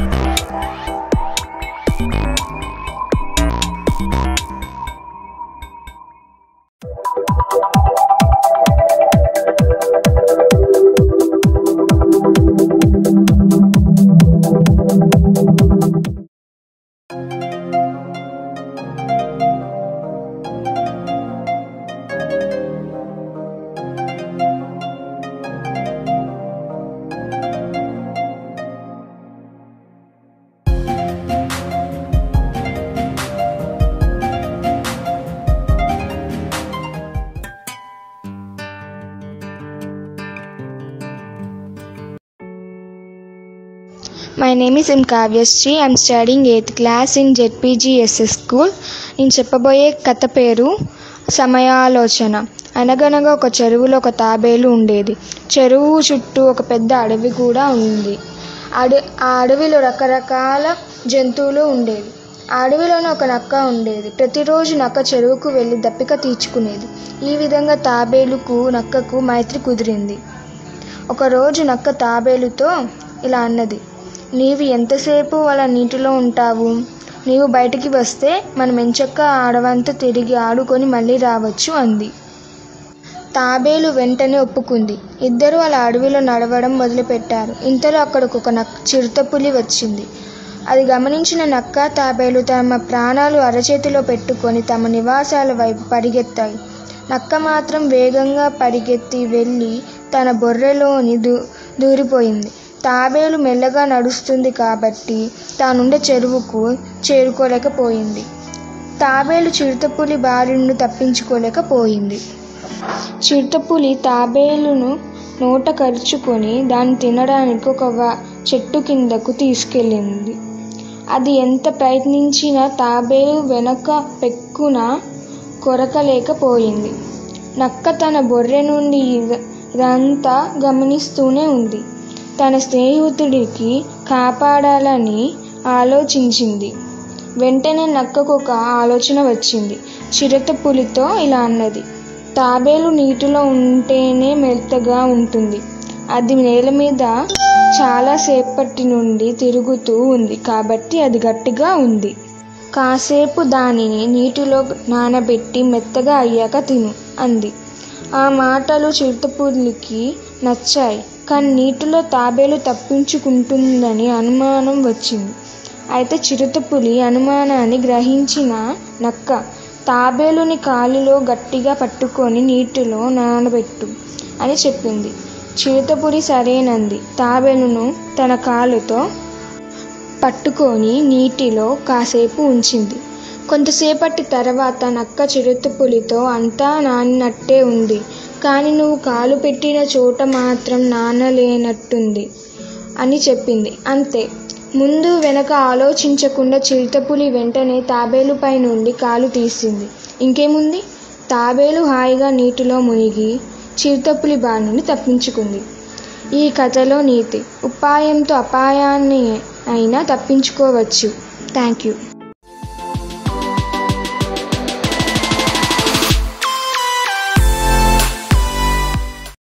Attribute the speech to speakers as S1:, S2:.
S1: My name is M. Kavyasri. I'm studying 8th class in ZPGSS school. నేను చెప్పబోయే కథ పేరు సమయాలోచన అనగనగా ఒక చెరువులో ఒక తాబేలు ఉండేది చెరువు చుట్టూ ఒక పెద్ద అడవి కూడా ఉంది అడ ఆ అడవిలో రకరకాల జంతువులు ఉండేవి ఆ అడవిలోనే ఒక నక్క ఉండేది ప్రతిరోజు నక్క చెరువుకు వెళ్ళి దప్పిక తీర్చుకునేది ఈ విధంగా తాబేలుకు నక్కకు మైత్రి కుదిరింది ఒకరోజు నక్క తాబేలుతో ఇలా అన్నది నీవు ఎంతసేపు అలా నీటిలో ఉంటావు నీవు బయటికి వస్తే మనం ఎంచక్క ఆడవంతా తిరిగి ఆడుకొని మళ్ళీ రావచ్చు అంది తాబేలు వెంటనే ఒప్పుకుంది ఇద్దరూ అలా అడవిలో నడవడం మొదలుపెట్టారు ఇంతలో అక్కడికి ఒక నక్క చిరుతపులి వచ్చింది అది గమనించిన నక్క తాబేలు తమ ప్రాణాలు అరచేతిలో పెట్టుకొని తమ నివాసాల వైపు పరిగెత్తాయి నక్క మాత్రం వేగంగా పరిగెత్తి వెళ్ళి తన బొర్రెలోని దూ దూరిపోయింది తాబేలు మెల్లగా నడుస్తుంది కాబట్టి తానుండే చెరువుకు చేరుకోలేకపోయింది తాబేలు చిరుతపులి బారి నుండి తప్పించుకోలేకపోయింది చిరుతపులి తాబేలును నోట కరుచుకొని దాన్ని తినడానికి ఒక వ- చెట్టు కిందకు తీసుకెళ్ళింది అది ఎంత ప్రయత్నించినా తాబేలు వెనక పెక్కున కొరకలేకపోయింది నక్క తన బొర్రె నుండి ఇద- ఇదంతా గమనిస్తూనే ఉంది తన స్నేహితుడికి కాపాడాలని ఆలోచించింది వెంటనే నక్కకు ఒక ఆలోచన వచ్చింది చిరుత పులితో ఇలా అన్నది తాబేలు నీటిలో ఉంటేనే మెత్తగా ఉంటుంది అది నేల మీద చాలా సేపటి నుండి తిరుగుతూ ఉంది కాబట్టి అది గట్టిగా ఉంది కాసేపు దానిని నీటిలో నానబెట్టి మెత్తగా అయ్యాక తిను అంది ఆ మాటలు చిరుతపులికి నచ్చాయి కానీ నీటిలో తాబేలు తప్పించుకుంటుందని అనుమానం వచ్చింది అయితే చిరుతపులి అనుమానాన్ని గ్రహించిన నక్క తాబేలుని కాలులో గట్టిగా పట్టుకొని నీటిలో నానబెట్టు అని చెప్పింది చిరుతపులి సరేనంది తాబేలును తన కాలుతో పట్టుకొని నీటిలో కాసేపు ఉంచింది కొంతసేపటి తర్వాత నక్క చిరుతపులితో అంతా నానినట్టే ఉంది కానీ నువ్వు కాలు పెట్టిన చోట మాత్రం నానలేనట్టుంది అని చెప్పింది అంతే ముందు వెనక ఆలోచించకుండా చిరుతపులి వెంటనే తాబేలుపై నుండి కాలు తీసింది ఇంకేముంది తాబేలు హాయిగా నీటిలో మునిగి చిరుతపులి బారి నుండి తప్పించుకుంది ఈ కథలో నీతి ఉపాయంతో అపాయాన్ని అయినా తప్పించుకోవచ్చు థ్యాంక్ యూ